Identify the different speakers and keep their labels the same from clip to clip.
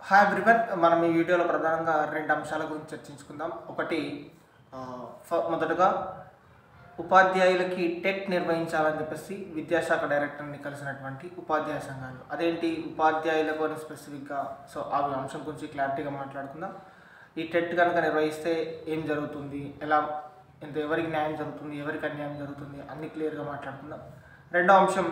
Speaker 1: hi everyone మనం ఈ వీడియోలో ప్రధానంగా రెండు అంశాల గురించి చర్చించుకుందాం ఒకటి ఆ, ఫ- మొదటగా ఉపాధ్యాయులకి టెట్ నిర్వహించాలని చెప్పేసి విద్యాశాఖ డైరెక్టర్ని కలిసినటువంటి ఉపాధ్యాయ సంఘాలు అదేంటి ఉపాధ్యాయులకు అని స్పెసిఫిక్గా సో ఆ అంశం గురించి క్లారిటీగా మాట్లాడుకుందాం ఈ టెట్ కనుక నిర్వహిస్తే ఏం జరుగుతుంది ఎలా ఎంత ఎవరికి న్యాయం జరుగుతుంది ఎవరికి అన్యాయం జరుగుతుంది అన్ని క్లియర్గా మాట్లాడుకుందాం రెండో అంశం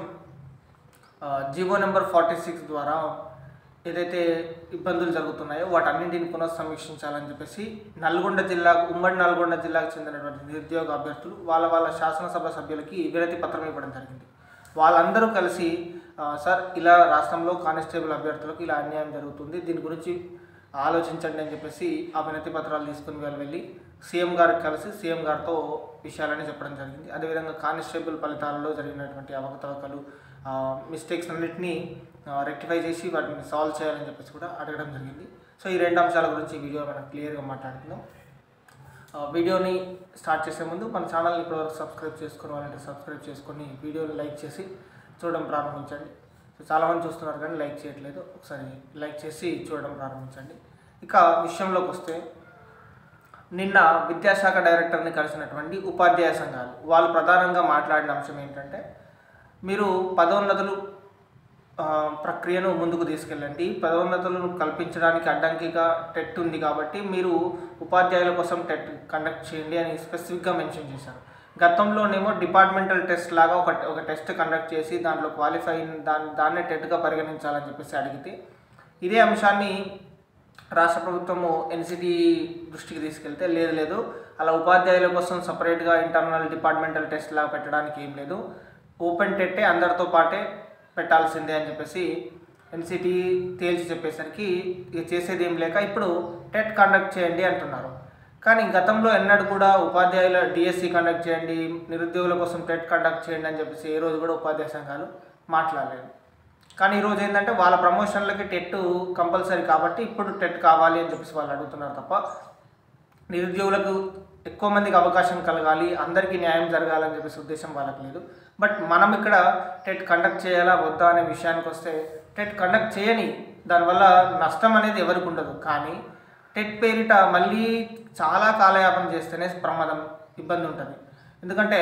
Speaker 1: ఆ, జీవో నెంబర్ ఫార్టీ సిక్స్ ద్వారా ఏదైతే ఇబ్బందులు జరుగుతున్నాయో వాటన్నింటిని పునఃసమీక్షించాలని చెప్పేసి నల్గొండ జిల్లా ఉమ్మడి నల్గొండ జిల్లాకు చెందినటువంటి నిరుద్యోగ అభ్యర్థులు వాళ్ళ వాళ్ళ శాసనసభ సభ్యులకి వినతి పత్రం ఇవ్వడం జరిగింది వాళ్ళందరూ కలిసి ఆ, సార్ ఇలా రాష్ట్రంలో కానిస్టేబుల్ అభ్యర్థులకు ఇలా అన్యాయం జరుగుతుంది దీని గురించి ఆలోచించండి అని చెప్పేసి ఆ వినతి పత్రాలు తీసుకుని వాళ్ళు వెళ్ళి సీఎం గారికి కలిసి సీఎం గారితో విషయాలని చెప్పడం జరిగింది అదేవిధంగా కానిస్టేబుల్ ఫలితాలలో జరిగినటువంటి అవకతవకలు మిస్టేక్స్ అన్నింటినీ రెక్టిఫై చేసి వాటిని సాల్వ్ చేయాలని చెప్పేసి కూడా అడగడం జరిగింది సో ఈ రెండు అంశాల గురించి ఈ వీడియో మనం క్లియర్గా మాట్లాడుకుందాం ఆ, వీడియోని స్టార్ట్ చేసే ముందు మన ఛానల్ని ఇప్పటివరకు సబ్స్క్రైబ్ చేసుకుని వాళ్ళంటే సబ్స్క్రైబ్ చేసుకొని వీడియోని లైక్ చేసి చూడడం ప్రారంభించండి సో చాలామంది చూస్తున్నారు కానీ లైక్ చేయట్లేదు ఒకసారి లైక్ చేసి చూడడం ప్రారంభించండి ఇక విషయంలోకి వస్తే నిన్న విద్యాశాఖ డైరెక్టర్ని కలిసినటువంటి ఉపాధ్యాయ సంఘాలు వాళ్ళు ప్రధానంగా మాట్లాడిన అంశం ఏంటంటే మీరు పదోన్నతులు ఆ, ప్రక్రియను ముందుకు తీసుకెళ్ళండి పదోన్నతులను కల్పించడానికి అడ్డంకిగా టెట్ ఉంది కాబట్టి మీరు ఉపాధ్యాయుల కోసం టెట్ కండక్ట్ చేయండి అని స్పెసిఫిక్గా మెన్షన్ చేశారు గతంలోనేమో డిపార్ట్మెంటల్ టెస్ట్ లాగా ఒక ఒక టెస్ట్ కండక్ట్ చేసి దాంట్లో క్వాలిఫై అయిన దాన్ని దాన్నే టెట్గా పరిగణించాలని చెప్పేసి అడిగితే ఇదే అంశాన్ని రాష్ట్ర ప్రభుత్వము ఎన్సిటి దృష్టికి తీసుకెళ్తే లేదు లేదు అలా ఉపాధ్యాయుల కోసం సపరేట్గా ఇంటర్నల్ డిపార్ట్మెంటల్ టెస్ట్ లాగా పెట్టడానికి ఏం లేదు ఓపెన్ టెట్టే అందరితో పాటే పెట్టాల్సిందే అని చెప్పేసి ఎన్సిటి తేల్చి చెప్పేసరికి ఇక చేసేది ఏం లేక ఇప్పుడు టెట్ కండక్ట్ చేయండి అంటున్నారు కానీ గతంలో ఎన్నడూ కూడా ఉపాధ్యాయుల డిఎస్సి కండక్ట్ చేయండి నిరుద్యోగుల కోసం టెట్ కండక్ట్ చేయండి అని చెప్పేసి ఏ రోజు కూడా ఉపాధ్యాయ సంఘాలు మాట్లాడలేదు కానీ ఈరోజు ఏంటంటే వాళ్ళ ప్రమోషన్లకి టెట్ కంపల్సరీ కాబట్టి ఇప్పుడు టెట్ కావాలి అని చెప్పేసి వాళ్ళు అడుగుతున్నారు తప్ప నిరుద్యోగులకు ఎక్కువ మందికి అవకాశం కలగాలి అందరికీ న్యాయం జరగాలని చెప్పేసి ఉద్దేశం వాళ్ళకి లేదు బట్ మనం ఇక్కడ టెట్ కండక్ట్ చేయాలా వద్దా అనే విషయానికి వస్తే టెట్ కండక్ట్ చేయని దానివల్ల నష్టం అనేది ఎవరికి ఉండదు కానీ టెట్ పేరిట మళ్ళీ చాలా కాలయాపన చేస్తేనే ప్రమాదం ఇబ్బంది ఉంటుంది ఎందుకంటే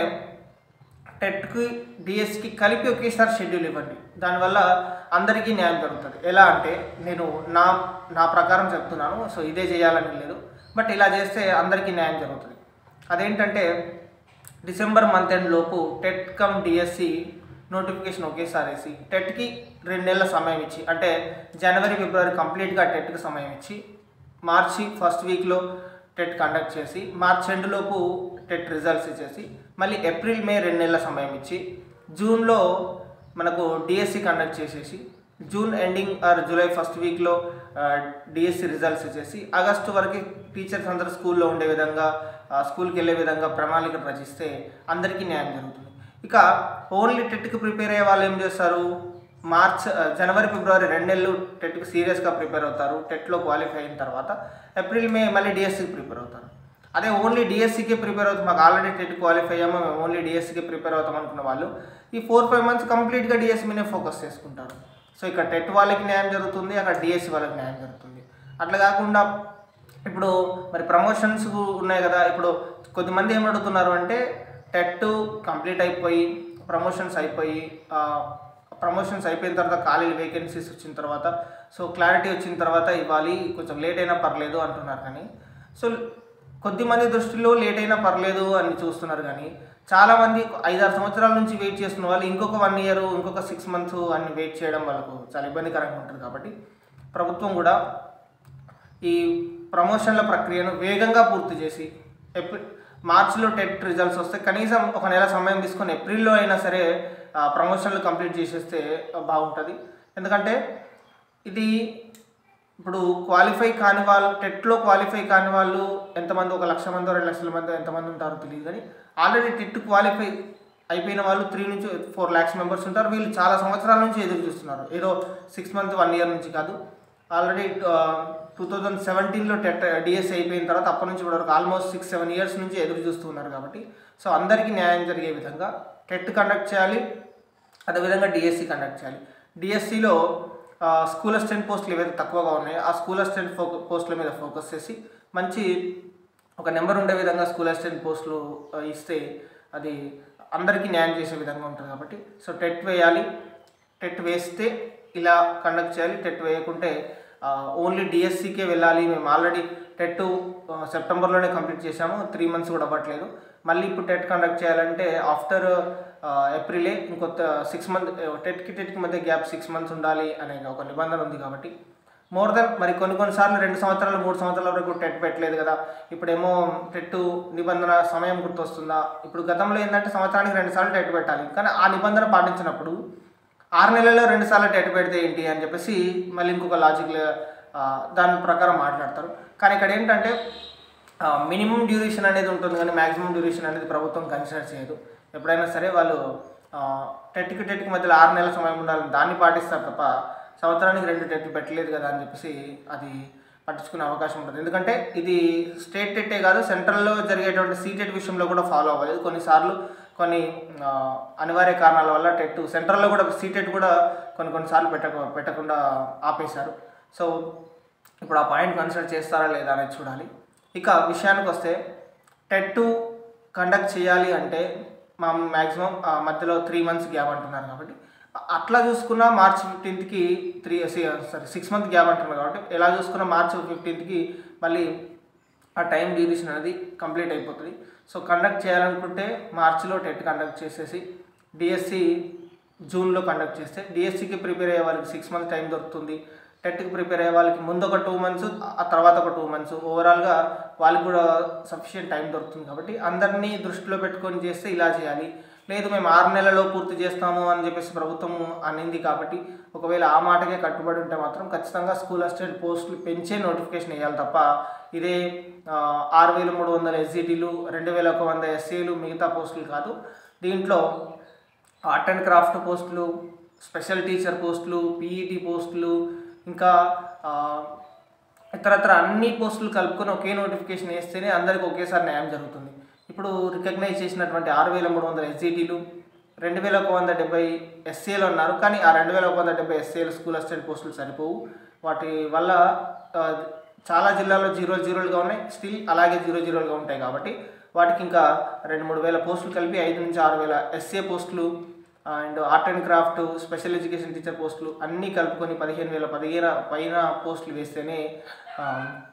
Speaker 1: టెట్కి డిఎస్కి కలిపి ఒకేసారి షెడ్యూల్ ఇవ్వండి దానివల్ల అందరికీ న్యాయం జరుగుతుంది ఎలా అంటే నేను నా నా ప్రకారం చెప్తున్నాను సో ఇదే చేయాలని లేదు బట్ ఇలా చేస్తే అందరికీ న్యాయం జరుగుతుంది అదేంటంటే డిసెంబర్ మంత్ ఎండ్ లోపు టెట్ కమ్ డిఎస్సి నోటిఫికేషన్ ఒకేసారి వేసి టెట్కి రెండు నెలల సమయం ఇచ్చి అంటే జనవరి ఫిబ్రవరి కంప్లీట్గా టెట్కి సమయం ఇచ్చి మార్చి ఫస్ట్ వీక్లో టెట్ కండక్ట్ చేసి మార్చ్ ఎండ్లోపు టెట్ రిజల్ట్స్ ఇచ్చేసి మళ్ళీ ఏప్రిల్ మే రెండు నెలల సమయం ఇచ్చి జూన్లో మనకు డిఎస్సి కండక్ట్ చేసేసి June ending or July first వీక్లో డిఎస్సి రిజల్ట్స్ ఇచ్చేసి ఆగస్టు వరకు టీచర్స్ అందరూ స్కూల్లో ఉండే విధంగా ఆ, స్కూల్కి వెళ్ళే విధంగా ప్రణాళిక రచిస్తే అందరికీ న్యాయం జరుగుతుంది ఇక ఓన్లీ టెట్కి ప్రిపేర్ అయ్యే వాళ్ళు ఏం చేస్తారు మార్చ్ ఆ, జనవరి ఫిబ్రవరి రెండు నెలలు టెట్కి సీరియస్గా ప్రిపేర్ అవుతారు టెట్లో క్వాలిఫై అయిన తర్వాత ఏప్రిల్ మే మళ్ళీ డిఎస్సికి ప్రిపేర్ అవుతారు అదే ఓన్లీ డిఎస్సికే ప్రిపేర్ అవుతాం మాకు ఆల్రెడీ టెట్ క్వాలిఫై అయ్యాము మేము ఓన్లీ డిఎస్సికి ప్రిపేర్ అవుతాం అనుకున్న వాళ్ళు ఈ ఫోర్ ఫైవ్ మంత్స్ కంప్లీట్గా డిఎస్సి మీదే ఫోకస్ చేసుకుంటారు సో ఇక్కడ టెట్ వాళ్ళకి న్యాయం జరుగుతుంది అక్కడ డిఎస్సి వాళ్ళకి న్యాయం జరుగుతుంది అట్లా కాకుండా ఇప్పుడు మరి ప్రమోషన్స్ ఉన్నాయి కదా ఇప్పుడు కొద్దిమంది ఏం అడుగుతున్నారు అంటే టెట్ కంప్లీట్ అయిపోయి ప్రమోషన్స్ అయిపోయి ప్రమోషన్స్ అయిపోయిన తర్వాత ఖాళీలు వేకెన్సీస్ వచ్చిన తర్వాత సో క్లారిటీ వచ్చిన తర్వాత ఇవ్వాలి కొంచెం లేట్ అయినా పర్లేదు అంటున్నారు కానీ సో కొద్దిమంది దృష్టిలో లేట్ అయినా పర్లేదు అని చూస్తున్నారు కానీ చాలామంది ఐదారు సంవత్సరాల నుంచి వెయిట్ చేస్తున్న వాళ్ళు ఇంకొక వన్ ఇయర్ ఇంకొక సిక్స్ మంత్స్ అన్ని వెయిట్ చేయడం వాళ్ళకు చాలా ఇబ్బందికరంగా ఉంటుంది కాబట్టి ప్రభుత్వం కూడా ఈ ప్రమోషన్ల ప్రక్రియను వేగంగా పూర్తి చేసి ఏప్రిల్ మార్చిలో టెట్ రిజల్ట్స్ వస్తే కనీసం ఒక నెల సమయం తీసుకొని ఏప్రిల్లో అయినా సరే ఆ, ప్రమోషన్లు కంప్లీట్ చేసేస్తే బాగుంటుంది ఎందుకంటే ఇది ఇప్పుడు క్వాలిఫై కాని వాళ్ళు టెట్లో క్వాలిఫై కాని వాళ్ళు ఎంతమంది ఒక లక్ష మంది రెండు లక్షల మంది ఎంతమంది ఉంటారో తెలియదు కానీ ఆల్రెడీ టెట్ క్వాలిఫై అయిపోయిన వాళ్ళు త్రీ నుంచి ఫోర్ ల్యాక్స్ మెంబర్స్ ఉంటారు వీళ్ళు చాలా సంవత్సరాల నుంచి ఎదురు చూస్తున్నారు ఏదో సిక్స్ మంత్ వన్ ఇయర్ నుంచి కాదు ఆల్రెడీ టూ థౌజండ్ సెవెంటీన్లో టెట్ డిఎస్ అయిపోయిన తర్వాత అప్పటి నుంచి ఇప్పటి వరకు ఆల్మోస్ట్ సిక్స్ సెవెన్ ఇయర్స్ నుంచి ఎదురు చూస్తున్నారు కాబట్టి సో అందరికీ న్యాయం జరిగే విధంగా టెట్ కండక్ట్ చేయాలి అదేవిధంగా డిఎస్సి కండక్ట్ చేయాలి డిఎస్సిలో స్కూల్ అసిస్టెంట్ పోస్టులు ఏవైతే తక్కువగా ఉన్నాయో ఆ స్కూల్ అసిస్టెంట్ ఫోక పోస్టుల మీద ఫోకస్ చేసి మంచి ఒక నెంబర్ ఉండే విధంగా స్కూల్ అసిస్టెంట్ పోస్టులు ఆ, ఇస్తే అది అందరికీ న్యాయం చేసే విధంగా ఉంటుంది కాబట్టి సో టెట్ వేయాలి టెట్ వేస్తే ఇలా కండక్ట్ చేయాలి టెట్ వేయకుంటే ఓన్లీ డిఎస్సికే వెళ్ళాలి మేము ఆల్రెడీ టెట్ సెప్టెంబర్లోనే కంప్లీట్ చేశాము త్రీ మంత్స్ కూడా అవ్వట్లేదు మళ్ళీ ఇప్పుడు టెట్ కండక్ట్ చేయాలంటే ఆఫ్టర్ ఏప్రిలే ఇంకొక సిక్స్ మంత్ టెట్కి టెట్కి మధ్య గ్యాప్ సిక్స్ మంత్స్ ఉండాలి అనే ఒక నిబంధన ఉంది కాబట్టి మోర్ దెన్ మరి కొన్ని కొన్నిసార్లు రెండు సంవత్సరాలు మూడు సంవత్సరాల వరకు టెట్ పెట్టలేదు కదా ఇప్పుడేమో టెట్ నిబంధన సమయం గుర్తొస్తుందా ఇప్పుడు గతంలో ఏంటంటే సంవత్సరానికి రెండు సార్లు టెట్ పెట్టాలి కానీ ఆ నిబంధన పాటించినప్పుడు ఆరు నెలల్లో రెండు సార్లు టెట్ పెడితే ఏంటి అని చెప్పేసి మళ్ళీ ఇంకొక లాజిక్ దాని ప్రకారం మాట్లాడతారు కానీ ఇక్కడ ఏంటంటే మినిమం డ్యూరేషన్ అనేది ఉంటుంది కానీ మ్యాక్సిమం డ్యూరేషన్ అనేది ప్రభుత్వం కన్సిడర్ చేయదు ఎప్పుడైనా సరే వాళ్ళు టెట్కి టెట్కి మధ్యలో ఆరు నెలల సమయం ఉండాలని దాన్ని పాటిస్తారు తప్ప సంవత్సరానికి రెండు టెట్లు పెట్టలేదు కదా అని చెప్పేసి అది పట్టించుకునే అవకాశం ఉంటుంది ఎందుకంటే ఇది స్టేట్ టెట్టే కాదు సెంట్రల్లో జరిగేటువంటి సీటెట్ విషయంలో కూడా ఫాలో అవ్వలేదు కొన్నిసార్లు కొన్ని ఆ, అనివార్య కారణాల వల్ల టెట్ సెంట్రల్లో కూడా సీటెట్ కూడా కొన్ని కొన్నిసార్లు పెట్టక పెట్టకుండా ఆపేశారు సో ఇప్పుడు ఆ పాయింట్ కన్సిడర్ చేస్తారా లేదా అనేది చూడాలి ఇక విషయానికి వస్తే టెట్ కండక్ట్ చేయాలి అంటే మా మ్యాక్సిమం మధ్యలో త్రీ మంత్స్ గ్యాప్ అంటున్నారు కాబట్టి అట్లా చూసుకున్న మార్చ్ ఫిఫ్టీన్త్కి three sorry six month gap అంటున్నారు కాబట్టి ఎలా చూసుకున్న మార్చ్ ఫిఫ్టీన్త్కి మళ్ళీ ఆ టైం డ్యూరేషన్ అనేది కంప్లీట్ అయిపోతుంది సో కండక్ట్ చేయాలనుకుంటే మార్చిలో టెట్ కండక్ట్ చేసేసి డిఎస్సి జూన్లో కండక్ట్ చేస్తే డిఎస్సికి ప్రిపేర్ అయ్యే వాళ్ళకి సిక్స్ మంత్స్ టైం దొరుకుతుంది టెట్కి ప్రిపేర్ అయ్యే వాళ్ళకి ముందు ఒక టూ మంత్స్ ఆ తర్వాత ఒక టూ మంత్స్ ఓవరాల్గా వాళ్ళకి కూడా సఫిషియెంట్ టైం దొరుకుతుంది కాబట్టి అందరినీ దృష్టిలో పెట్టుకొని చేస్తే ఇలా చేయాలి లేదు మేము ఆరు నెలల్లో పూర్తి చేస్తాము అని చెప్పేసి ప్రభుత్వం అనింది కాబట్టి ఒకవేళ ఆ మాటకే కట్టుబడి ఉంటే మాత్రం ఖచ్చితంగా స్కూల్ అసిస్టెంట్ పోస్టులు పెంచే నోటిఫికేషన్ వేయాలి తప్ప ఇదే ఆ, ఆరు వేల మూడు వందల ఎస్జిటీలు రెండు వేల ఒక వంద ఎస్సీలు మిగతా పోస్టులు కాదు దీంట్లో ఆర్ట్ అండ్ క్రాఫ్ట్ పోస్టులు స్పెషల్ టీచర్ పోస్టులు పీఈటీ పోస్టులు ఇంకా ఆ, ఇతరత్ర అన్ని పోస్టులు కలుపుకొని ఒకే నోటిఫికేషన్ వేస్తేనే అందరికి ఒకేసారి న్యాయం జరుగుతుంది ఇప్పుడు రికగ్నైజ్ చేసినటువంటి ఆరు వేల మూడు వందల ఎస్జిటీలు రెండు వేల ఒక వంద డెబ్బై ఎస్సీలు అన్నారు కానీ ఆ రెండు వేల ఒక వంద డెబ్బై ఎస్సీలు స్కూల్ అసిస్టెంట్ పోస్టులు సరిపోవు వాటి వల్ల ఆ, చాలా జిల్లాల్లో జీరో జీరోలుగా ఉన్నాయి స్టిల్ అలాగే జీరో జీరోలుగా ఉంటాయి కాబట్టి వాటికి ఇంకా రెండు మూడు వేల పోస్టులు కలిపి ఐదు నుంచి ఆరు వేల ఎస్ఏ పోస్టులు and art and craft special education teacher పోస్టులు అన్నీ కలుపుకొని పదిహేను వేల పదిహేను పైన పోస్టులు వేస్తేనే ఆ,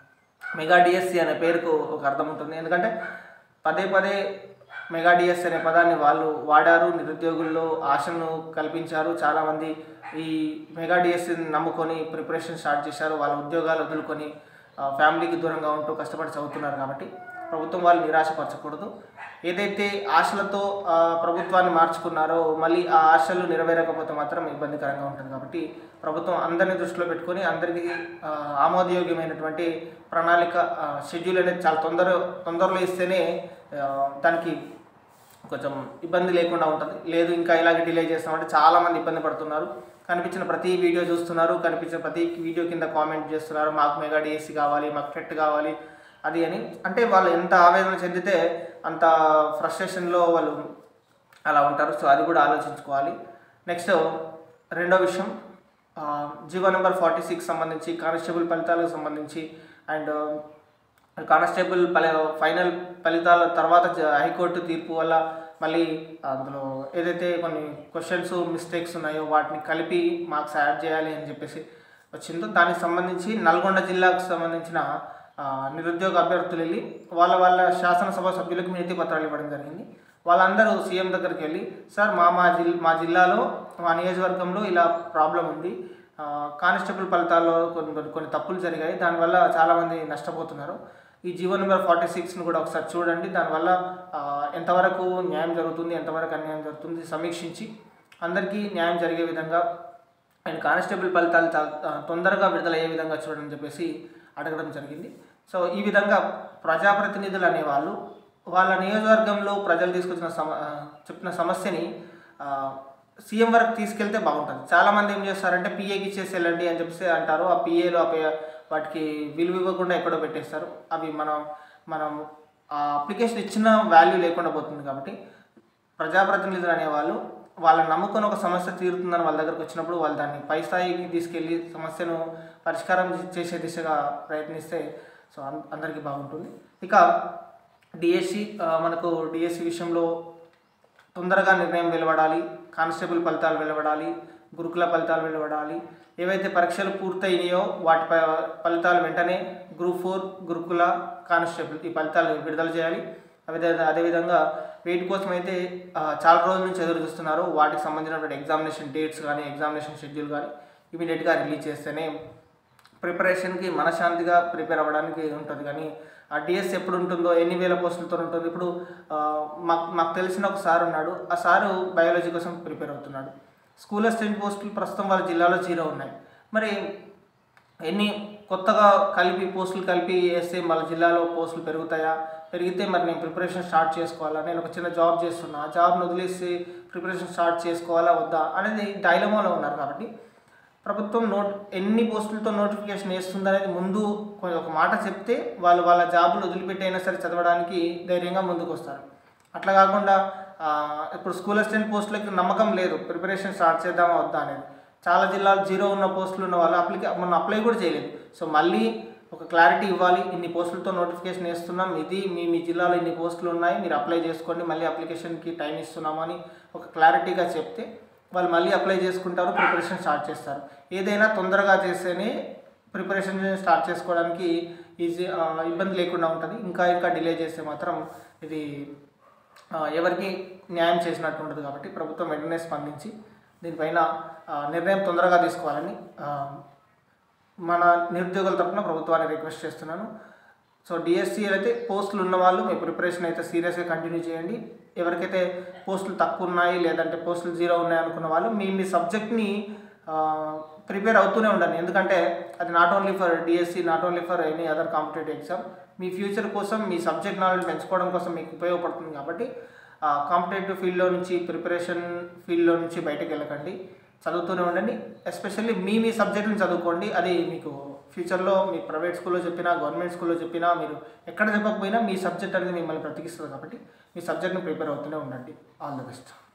Speaker 1: మెగా డిఎస్సి అనే పేరుకు ఒక అర్థం ఉంటుంది ఎందుకంటే పదే పదే మెగా డిఎస్సి అనే పదాన్ని వాళ్ళు వాడారు నిరుద్యోగుల్లో ఆశను కల్పించారు చాలామంది ఈ మెగా డిఎస్సిని నమ్ముకొని ప్రిపరేషన్ స్టార్ట్ చేశారు వాళ్ళ ఉద్యోగాలు వదులుకొని ఆ, ఫ్యామిలీకి దూరంగా ఉంటూ కష్టపడి చదువుతున్నారు కాబట్టి ప్రభుత్వం వాళ్ళు నిరాశపరచకూడదు ఏదైతే ఆశలతో ఆ, ప్రభుత్వాన్ని మార్చుకున్నారో మళ్ళీ ఆ ఆశలు నెరవేరకపోతే మాత్రం ఇబ్బందికరంగా ఉంటుంది కాబట్టి ప్రభుత్వం అందరిని దృష్టిలో పెట్టుకొని అందరికీ ఆ, ఆమోదయోగ్యమైనటువంటి ప్రణాళిక ఆ, షెడ్యూల్ అనేది చాలా తొందర తొందరలో ఇస్తేనే ఆ, దానికి కొంచెం ఇబ్బంది లేకుండా ఉంటుంది లేదు ఇంకా ఇలాగే డిలే చేస్తామంటే చాలామంది ఇబ్బంది పడుతున్నారు కనిపించిన ప్రతి వీడియో చూస్తున్నారు కనిపించిన ప్రతి వీడియో కింద కామెంట్ చేస్తున్నారు మాకు మెగా డిఎస్సి కావాలి మాకు టెట్ కావాలి అది అని అంటే వాళ్ళు ఎంత ఆవేదన చెందితే అంత ఫ్రస్ట్రేషన్లో వాళ్ళు అలా ఉంటారు సో అది కూడా ఆలోచించుకోవాలి నెక్స్ట్ రెండో విషయం ఆ, జీవో నెంబర్ ఫార్టీ సిక్స్ సంబంధించి కానిస్టేబుల్ ఫలితాలకు సంబంధించి అండ్ కానిస్టేబుల్ ఫలి ఫైనల్ ఫలితాల తర్వాత జ- హైకోర్టు తీర్పు వల్ల మళ్ళీ అందులో ఏదైతే కొన్ని క్వశ్చన్స్ మిస్టేక్స్ ఉన్నాయో వాటిని కలిపి మార్క్స్ యాడ్ చేయాలి అని చెప్పేసి వచ్చిందో దానికి సంబంధించి నల్గొండ జిల్లాకు సంబంధించిన ఆ, నిరుద్యోగ అభ్యర్థులు వెళ్ళి వాళ్ళ వాళ్ళ శాసనసభ సభ్యులకు వినతి పత్రాలు ఇవ్వడం జరిగింది వాళ్ళందరూ సీఎం దగ్గరికి వెళ్ళి సార్ మా మా జిల్ మా జిల్లాలో మా నియోజకవర్గంలో ఇలా ప్రాబ్లం ఉంది ఆ, కానిస్టేబుల్ ఫలితాల్లో కొన్ని కొన్ని కొన్ని తప్పులు జరిగాయి దానివల్ల చాలామంది నష్టపోతున్నారు ఈ జీవో నెంబర్ ఫార్టీ సిక్స్ని కూడా ఒకసారి చూడండి దానివల్ల ఆ, ఎంతవరకు న్యాయం జరుగుతుంది ఎంతవరకు అన్యాయం జరుగుతుంది సమీక్షించి అందరికీ న్యాయం జరిగే విధంగా అండ్ కానిస్టేబుల్ ఫలితాలు చాలా ఆ, తొందరగా విడుదలయ్యే విధంగా చూడని చెప్పేసి అడగడం జరిగింది సో ఈ విధంగా ప్రజాప్రతినిధులు అనేవాళ్ళు వాళ్ళ నియోజకవర్గంలో ప్రజలు తీసుకొచ్చిన సమ ఆ, చెప్పిన సమస్యని ఆ, సీఎం వరకు తీసుకెళ్తే బాగుంటుంది చాలామంది ఏం చేస్తారంటే పిఏకి ఇచ్చేసి వెళ్ళండి అని చెప్పేసి అంటారు ఆ పిఏలో ఆ పే- వాటికి విలువ ఇవ్వకుండా ఎక్కడో పెట్టేస్తారు అవి మనం మనం ఆ అప్లికేషన్ ఇచ్చిన వాల్యూ లేకుండా పోతుంది కాబట్టి ప్రజాప్రతినిధులు అనేవాళ్ళు వాళ్ళని నమ్ముకొని ఒక సమస్య తీరుతుందని వాళ్ళ దగ్గరకు వచ్చినప్పుడు వాళ్ళు దాన్ని పై స్థాయికి తీసుకెళ్ళి సమస్యను పరిష్కారం చేసే దిశగా ప్రయత్నిస్తే సో అం- అందరికీ బాగుంటుంది ఇక డిఎస్సి మనకు డిఎస్సి విషయంలో తొందరగా నిర్ణయం వెలువడాలి కానిస్టేబుల్ ఫలితాలు వెలువడాలి గురుకుల ఫలితాలు వెలువడాలి ఏవైతే పరీక్షలు పూర్తయినాయో వాటి ప- ఫలితాలు వెంటనే గ్రూప్ ఫోర్ గురుకుల కానిస్టేబుల్ ఈ ఫలితాలు విడుదల చేయాలి అదే అదేవిధంగా వీటి కోసం అయితే ఆ, చాలా రోజుల నుంచి ఎదురు చూస్తున్నారు వాటికి సంబంధించినటువంటి ఎగ్జామినేషన్ డేట్స్ కానీ ఎగ్జామినేషన్ షెడ్యూల్ కానీ ఇమీడియట్గా రిలీజ్ చేస్తేనే ప్రిపరేషన్కి మనశాంతిగా ప్రిపేర్ అవ్వడానికి ఉంటుంది కానీ ఆ డిఎస్ ఎప్పుడు ఉంటుందో ఎన్ని వేల పోస్టులతో ఉంటుంది ఇప్పుడు ఆ, మాకు మాకు తెలిసిన ఒక సార్ ఉన్నాడు ఆ సారు బయాలజీ కోసం ప్రిపేర్ అవుతున్నాడు స్కూల్ అసిస్టెంట్ పోస్టులు ప్రస్తుతం వాళ్ళ జిల్లాలో జీరో ఉన్నాయి మరి ఎన్ని కొత్తగా కలిపి పోస్టులు కలిపి వేస్తే మన జిల్లాలో పోస్టులు పెరుగుతాయా పెరిగితే మరి నేను ప్రిపరేషన్ స్టార్ట్ చేసుకోవాలా నేను ఒక చిన్న జాబ్ చేస్తున్నా ఆ జాబ్ను వదిలేసి ప్రిపరేషన్ స్టార్ట్ చేసుకోవాలా వద్దా అనేది డైలమాలో ఉన్నారు కాబట్టి ప్రభుత్వం నోట్ ఎన్ని పోస్టులతో నోటిఫికేషన్ వేస్తుంది అనేది ముందు కొ- ఒక మాట చెప్తే వాళ్ళు వాళ్ళ జాబులు వదిలిపెట్టైనా సరే చదవడానికి ధైర్యంగా ముందుకు వస్తారు అట్లా కాకుండా ఆ, ఇప్పుడు స్కూల్ అసిస్టెంట్ పోస్టులకి నమ్మకం లేదు ప్రిపరేషన్ స్టార్ట్ చేద్దామా వద్దా అనేది చాలా జిల్లాలు జీరో ఉన్న పోస్టులు ఉన్న వాళ్ళు అప్లికే మొన్న అప్లై కూడా చేయలేదు సో మళ్ళీ ఒక క్లారిటీ ఇవ్వాలి ఇన్ని పోస్టులతో నోటిఫికేషన్ వేస్తున్నాం ఇది మీ మీ జిల్లాలో ఇన్ని పోస్టులు ఉన్నాయి మీరు అప్లై చేసుకోండి మళ్ళీ అప్లికేషన్కి టైం ఇస్తున్నామని ఒక క్లారిటీగా చెప్తే వాళ్ళు మళ్ళీ అప్లై చేసుకుంటారు ప్రిపరేషన్ స్టార్ట్ చేస్తారు ఏదైనా తొందరగా చేస్తేనే ప్రిపరేషన్ స్టార్ట్ చేసుకోవడానికి ఈజీ ఆ, ఇబ్బంది లేకుండా ఉంటుంది ఇంకా ఇంకా డిలే చేస్తే మాత్రం ఇది ఆ, ఎవరికి న్యాయం చేసినట్టు ఉంటుంది కాబట్టి ప్రభుత్వం వెంటనే స్పందించి దీనిపైన ఆ, నిర్ణయం తొందరగా తీసుకోవాలని ఆ, మన నిరుద్యోగుల తరఫున ప్రభుత్వాన్ని రిక్వెస్ట్ చేస్తున్నాను సో డిఎస్సి అయితే పోస్టులు ఉన్న వాళ్ళు మీ ప్రిపరేషన్ అయితే సీరియస్గా కంటిన్యూ చేయండి ఎవరికైతే పోస్టులు తక్కువ ఉన్నాయి లేదంటే పోస్టులు జీరో ఉన్నాయి అనుకున్న వాళ్ళు మీ మీ సబ్జెక్ట్ని ప్రిపేర్ అవుతూనే ఉండండి ఎందుకంటే అది not only for DSC not only for any other competitive exam మీ ఫ్యూచర్ కోసం మీ సబ్జెక్ట్ నాలెడ్జ్ పెంచుకోవడం కోసం మీకు ఉపయోగపడుతుంది కాబట్టి కాంపిటేటివ్ ఫీల్డ్లో నుంచి ప్రిపరేషన్ ఫీల్డ్లో నుంచి బయటకు వెళ్ళకండి చదువుతూనే ఉండండి ఎస్పెషల్లీ మీ మీ సబ్జెక్టుని చదువుకోండి అది మీకు ఫ్యూచర్లో మీ ప్రైవేట్ స్కూల్లో చెప్పినా గవర్నమెంట్ స్కూల్లో చెప్పినా మీరు ఎక్కడ చెప్పకపోయినా మీ సబ్జెక్ట్ అనేది మిమ్మల్ని బ్రతికిస్తుంది కాబట్టి మీ సబ్జెక్ట్ని ప్రిపేర్ అవుతూనే ఉండండి ఆల్ ద బెస్ట్